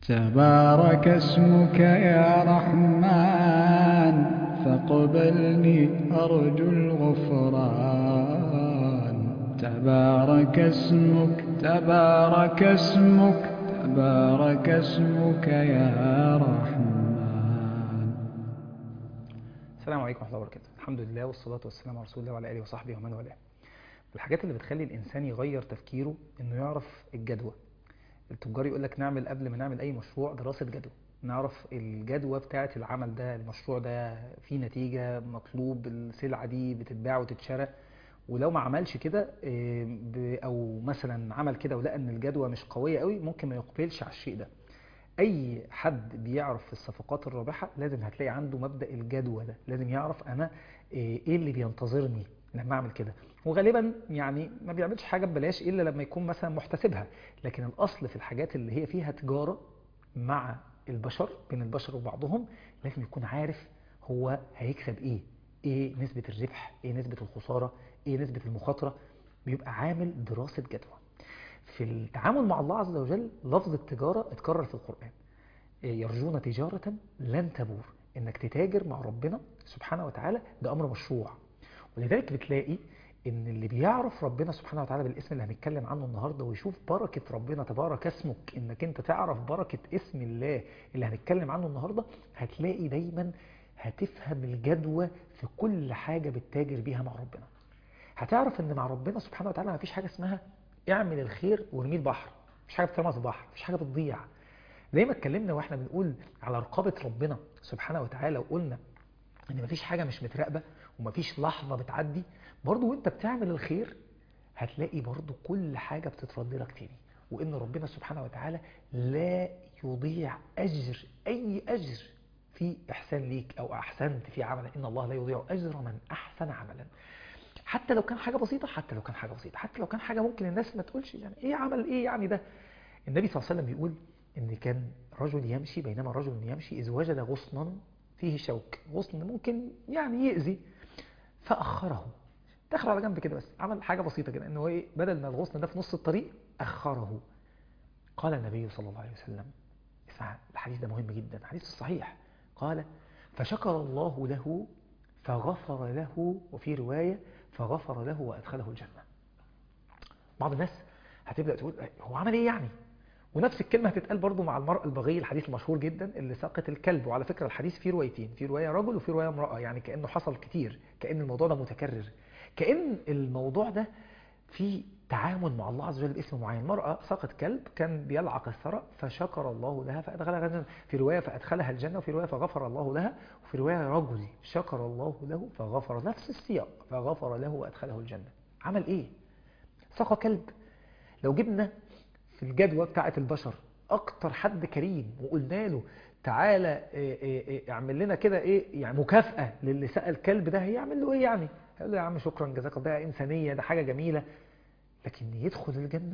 تبارك اسمك يا رحمن فاقبلني أرجو الغفران تبارك اسمك تبارك اسمك تبارك اسمك يا رحمن السلام عليكم ورحمة الله وبركاته الحمد لله والصلاة والسلام على رسول الله وعلى آله وصحبه ومن والاه الحاجات اللي بتخلي الإنسان يغير تفكيره إنه يعرف الجدوى التجار يقول لك نعمل قبل ما نعمل أي مشروع دراسة جدوى نعرف الجدوى بتاعة العمل ده المشروع ده فيه نتيجة مطلوب السلعة دي بتتباع وتتشرى ولو ما عملش كده إيه، ب- او مثلا عمل كده ولقى ان الجدوى مش قويه قوي ممكن ما يقبلش على الشيء ده اي حد بيعرف في الصفقات الرابحه لازم هتلاقي عنده مبدا الجدوى ده لازم يعرف انا ايه إيه اللي بينتظرني لما اعمل كده وغالبا يعني ما بيعملش حاجه ببلاش الا لما يكون مثلا محتسبها لكن الاصل في الحاجات اللي هي فيها تجاره مع البشر بين البشر وبعضهم لازم يكون عارف هو هيكسب ايه ايه نسبة الربح ايه نسبة الخسارة ايه نسبة المخاطرة بيبقى عامل دراسة جدوى في التعامل مع الله عز وجل لفظ التجارة اتكرر في القرآن إيه، يرجون تجارة لن تبور انك تتاجر مع ربنا سبحانه وتعالى ده امر مشروع ولذلك بتلاقي ان اللي بيعرف ربنا سبحانه وتعالى بالاسم اللي هنتكلم عنه النهارده ويشوف بركه ربنا تبارك اسمك انك انت تعرف بركه اسم الله اللي هنتكلم عنه النهارده هتلاقي دايما هتفهم الجدوى في كل حاجه بتتاجر بيها مع ربنا هتعرف ان مع ربنا سبحانه وتعالى مفيش حاجه اسمها اعمل الخير وارميه البحر مفيش حاجه بترمى في البحر مفيش حاجه بتضيع زي ما اتكلمنا واحنا بنقول على رقابه ربنا سبحانه وتعالى وقلنا ان مفيش حاجه مش متراقبه ومفيش لحظه بتعدي برضو وانت بتعمل الخير هتلاقي برضو كل حاجه بتترد لك تاني وان ربنا سبحانه وتعالى لا يضيع اجر اي اجر في احسان ليك او احسنت في عمل ان الله لا يضيع اجر من احسن عملا حتى لو كان حاجه بسيطه حتى لو كان حاجه بسيطه حتى لو كان حاجه ممكن الناس ما تقولش يعني ايه عمل ايه يعني ده النبي صلى الله عليه وسلم بيقول ان كان رجل يمشي بينما رجل يمشي اذ وجد غصنا فيه شوك غصن ممكن يعني يأذي فأخره دخل على جنب كده بس عمل حاجة بسيطة كده انه ايه بدل ما الغصن ده في نص الطريق أخره قال النبي صلى الله عليه وسلم اسمع الحديث ده مهم جدا الحديث الصحيح قال فشكر الله له فغفر له وفي رواية فغفر له وأدخله الجنة بعض الناس هتبدأ تقول هو عمل ايه يعني ونفس الكلمة هتتقال برضو مع المرأة البغي الحديث المشهور جدا اللي ساقت الكلب وعلى فكرة الحديث فيه روايتين في رواية رجل وفي رواية امرأة يعني كأنه حصل كتير كأن الموضوع ده متكرر كأن الموضوع ده في تعامل مع الله عز وجل باسم معين مرأة ساقت كلب كان بيلعق الثرى فشكر الله لها فأدخلها الجنة في رواية فأدخلها الجنة وفي رواية فغفر الله لها وفي رواية رجل شكر الله له فغفر نفس السياق فغفر له وأدخله الجنة عمل إيه؟ سقى كلب لو جبنا في الجدوى بتاعة البشر اكتر حد كريم وقلنا له تعالى إيه إيه إيه اعمل لنا كده ايه يعني مكافأة للي سقى الكلب ده هيعمل له ايه يعني هيقول له يا عم شكرا جزاك الله ده انسانية ده حاجة جميلة لكن يدخل الجنة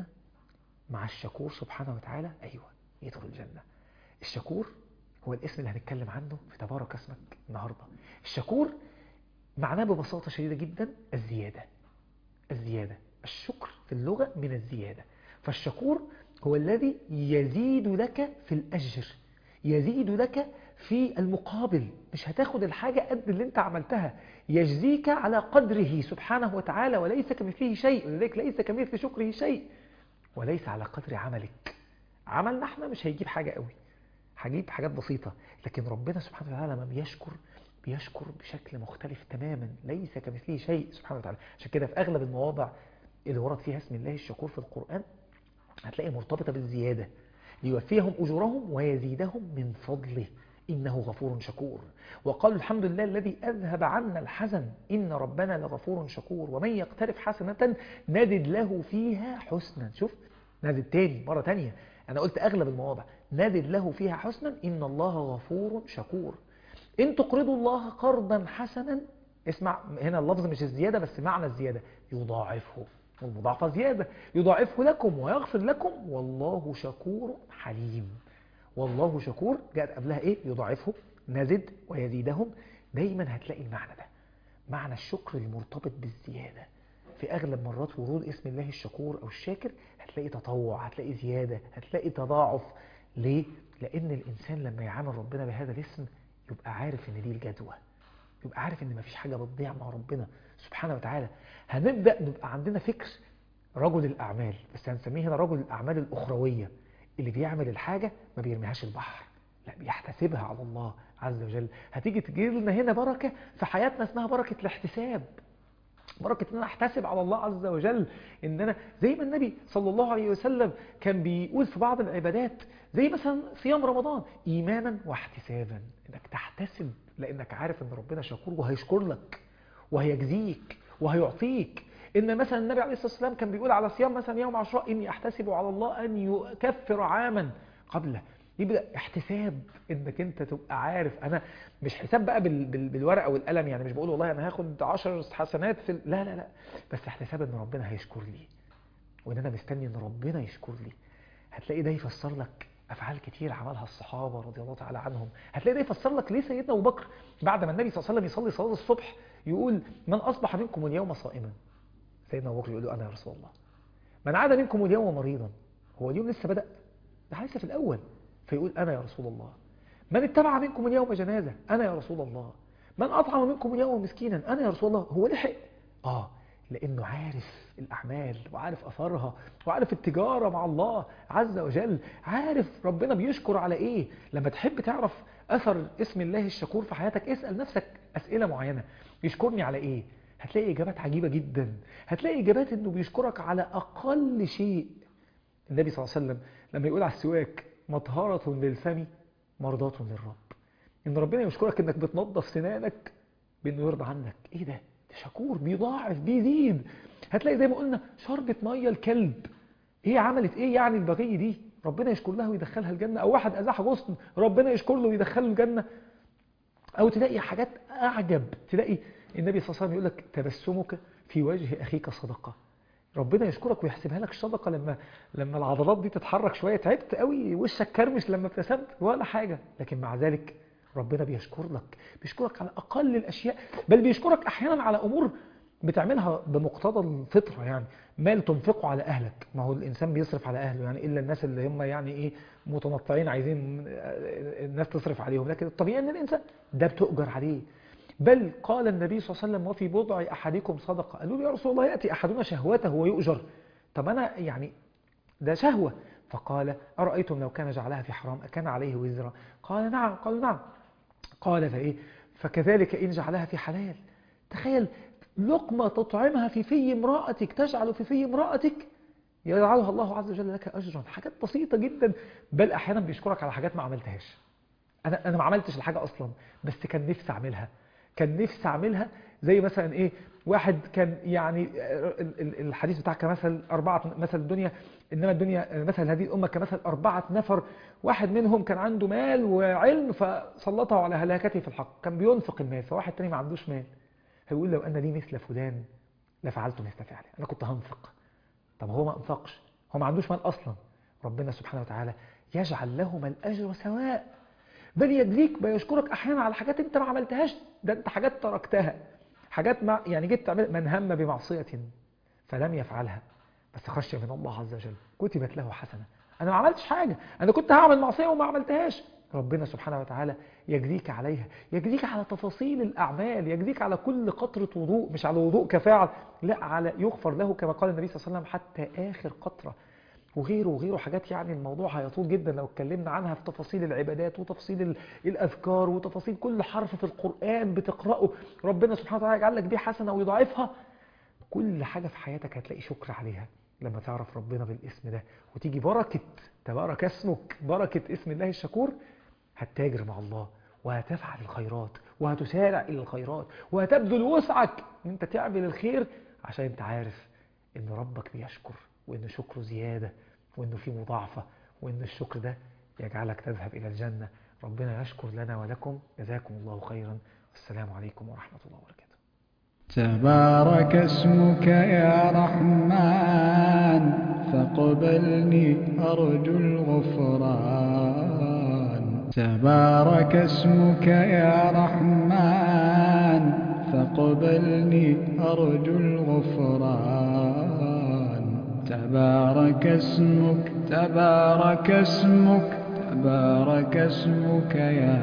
مع الشكور سبحانه وتعالى ايوه يدخل الجنة الشكور هو الاسم اللي هنتكلم عنه في تبارك اسمك النهاردة الشكور معناه ببساطة شديدة جدا الزيادة الزيادة الشكر في اللغة من الزيادة فالشكور هو الذي يزيد لك في الأجر يزيد لك في المقابل مش هتاخد الحاجة قد اللي انت عملتها يجزيك على قدره سبحانه وتعالى وليس كمثله شيء ولذلك ليس كمثل شكره شيء وليس على قدر عملك عملنا احنا مش هيجيب حاجة قوي هجيب حاجات بسيطة لكن ربنا سبحانه وتعالى لما بيشكر بيشكر بشكل مختلف تماما ليس كمثله شيء سبحانه وتعالى عشان كده في أغلب المواضع اللي ورد فيها اسم الله الشكور في القرآن هتلاقي مرتبطة بالزيادة ليوفيهم أجورهم ويزيدهم من فضله إنه غفور شكور وقالوا الحمد لله الذي أذهب عنا الحزن إن ربنا لغفور شكور ومن يقترف حسنة نزد له فيها حسنا شوف نزد تاني مرة تانية أنا قلت أغلب المواضع نزد له فيها حسنا إن الله غفور شكور إن تقرضوا الله قرضا حسنا اسمع هنا اللفظ مش الزيادة بس معنى الزيادة يضاعفه والمضاعفة زيادة يضاعفه لكم ويغفر لكم والله شكور حليم والله شكور جاءت قبلها ايه يضاعفه نزد ويزيدهم دايما هتلاقي المعنى ده معنى الشكر المرتبط بالزيادة في أغلب مرات ورود اسم الله الشكور أو الشاكر هتلاقي تطوع هتلاقي زيادة هتلاقي تضاعف ليه؟ لأن الإنسان لما يعامل ربنا بهذا الاسم يبقى عارف إن دي الجدوى يبقى عارف إن مفيش حاجة بتضيع مع ربنا سبحانه وتعالى هنبدأ نبقى عندنا فكر رجل الأعمال بس هنسميه هنا رجل الأعمال الأخروية اللي بيعمل الحاجة ما بيرميهاش البحر لا بيحتسبها على الله عز وجل هتيجي تجي لنا هنا بركة في حياتنا اسمها بركة الاحتساب بركة ان انا احتسب على الله عز وجل ان انا زي ما النبي صلى الله عليه وسلم كان بيقول في بعض العبادات زي مثلا صيام رمضان ايمانا واحتسابا انك تحتسب لانك عارف ان ربنا شكور وهيشكر لك وهيجزيك وهيعطيك ان مثلا النبي عليه الصلاه والسلام كان بيقول على صيام مثلا يوم عاشوراء اني احتسب على الله ان يكفر عاما قبله يبدا احتساب انك انت تبقى عارف انا مش حساب بقى بال بال بالورقه والقلم يعني مش بقول والله انا هاخد 10 حسنات في ال... لا لا لا بس احتساب ان ربنا هيشكر لي وان انا مستني ان ربنا يشكر لي هتلاقي ده يفسر لك افعال كتير عملها الصحابه رضي الله تعالى عنهم هتلاقي ده يفسر لك ليه سيدنا ابو بكر بعد ما النبي صلى الله عليه وسلم يصلي صلاه الصبح يقول من اصبح منكم اليوم صائما سيدنا ابو بكر يقول له انا يا رسول الله من عاد منكم اليوم مريضا هو اليوم لسه بدا ده لسه في الاول فيقول أنا يا رسول الله من اتبع منكم اليوم جنازة أنا يا رسول الله من أطعم منكم اليوم مسكينا أنا يا رسول الله هو لحق آه لأنه عارف الأعمال وعارف أثرها وعارف التجارة مع الله عز وجل عارف ربنا بيشكر على إيه لما تحب تعرف أثر اسم الله الشكور في حياتك اسأل نفسك أسئلة معينة يشكرني على إيه هتلاقي إجابات عجيبة جدا هتلاقي إجابات إنه بيشكرك على أقل شيء النبي صلى الله عليه وسلم لما يقول على السواك مطهرة للفم مرضاة للرب ان ربنا يشكرك انك بتنظف سنانك بانه يرضى عنك ايه ده ده شكور بيضاعف بيزيد هتلاقي زي ما قلنا شربة مية الكلب ايه عملت ايه يعني البغي دي ربنا يشكر لها ويدخلها الجنة او واحد ازاح غصن ربنا يشكر له ويدخله الجنة او تلاقي حاجات اعجب تلاقي النبي صلى الله عليه وسلم يقول لك تبسمك في وجه اخيك صدقه ربنا يشكرك ويحسبها لك صدقه لما لما العضلات دي تتحرك شويه تعبت قوي وشك كرمش لما ابتسمت ولا حاجه لكن مع ذلك ربنا بيشكر لك بيشكرك على اقل الاشياء بل بيشكرك احيانا على امور بتعملها بمقتضى الفطره يعني مال تنفقه على اهلك ما هو الانسان بيصرف على اهله يعني الا الناس اللي هم يعني ايه متنطعين عايزين الناس تصرف عليهم لكن الطبيعي ان الانسان ده بتؤجر عليه بل قال النبي صلى الله عليه وسلم وفي بضع أحدكم صدقة قالوا له يا رسول الله يأتي أحدنا شهوته ويؤجر طب أنا يعني ده شهوة فقال أرأيتم لو كان جعلها في حرام أكان عليه وزرا قال نعم قالوا نعم قال فإيه فكذلك إن جعلها في حلال تخيل لقمة تطعمها في في امرأتك تجعل في في امرأتك يجعلها الله عز وجل لك أجرا حاجات بسيطة جدا بل أحيانا بيشكرك على حاجات ما عملتهاش أنا أنا ما عملتش الحاجة أصلا بس كان نفسي أعملها كان نفسي اعملها زي مثلا ايه واحد كان يعني الحديث بتاع كمثل أربعة مثل الدنيا إنما الدنيا مثل هذه الأمة كمثل أربعة نفر واحد منهم كان عنده مال وعلم فسلطه على هلاكته في الحق كان بينفق المال فواحد تاني ما عندوش مال هيقول لو أنا لي مثل فلان لفعلت مثل فعله أنا كنت هنفق طب هو ما انفقش هو ما عندوش مال أصلا ربنا سبحانه وتعالى يجعل لهما الأجر سواء بل يدليك بيشكرك احيانا على حاجات انت ما عملتهاش ده انت حاجات تركتها حاجات ما يعني جيت تعمل من هم بمعصيه فلم يفعلها بس خشي من الله عز وجل كتبت له حسنه انا ما عملتش حاجه انا كنت هعمل معصيه وما عملتهاش ربنا سبحانه وتعالى يجزيك عليها يجزيك على تفاصيل الاعمال يجزيك على كل قطره وضوء مش على وضوء كفاعل لا على يغفر له كما قال النبي صلى الله عليه وسلم حتى اخر قطره وغيره وغيره حاجات يعني الموضوع هيطول جدا لو اتكلمنا عنها في تفاصيل العبادات وتفاصيل الأذكار وتفاصيل كل حرف في القرآن بتقرأه ربنا سبحانه وتعالى يجعل لك بيه حسنة ويضاعفها كل حاجة في حياتك هتلاقي شكر عليها لما تعرف ربنا بالاسم ده وتيجي بركة تبارك اسمك بركة اسم الله الشكور هتتاجر مع الله وهتفعل الخيرات وهتسارع إلى الخيرات وهتبذل وسعك ان انت تعمل الخير عشان انت عارف ان ربك بيشكر وان شكره زيادة وانه في مضاعفة وان الشكر ده يجعلك تذهب الى الجنة ربنا يشكر لنا ولكم جزاكم الله خيرا والسلام عليكم ورحمة الله وبركاته تبارك اسمك يا رحمن فاقبلني أرجو الغفران تبارك اسمك يا رحمن فاقبلني أرجو الغفران تبارك اسمك تبارك اسمك تبارك اسمك يا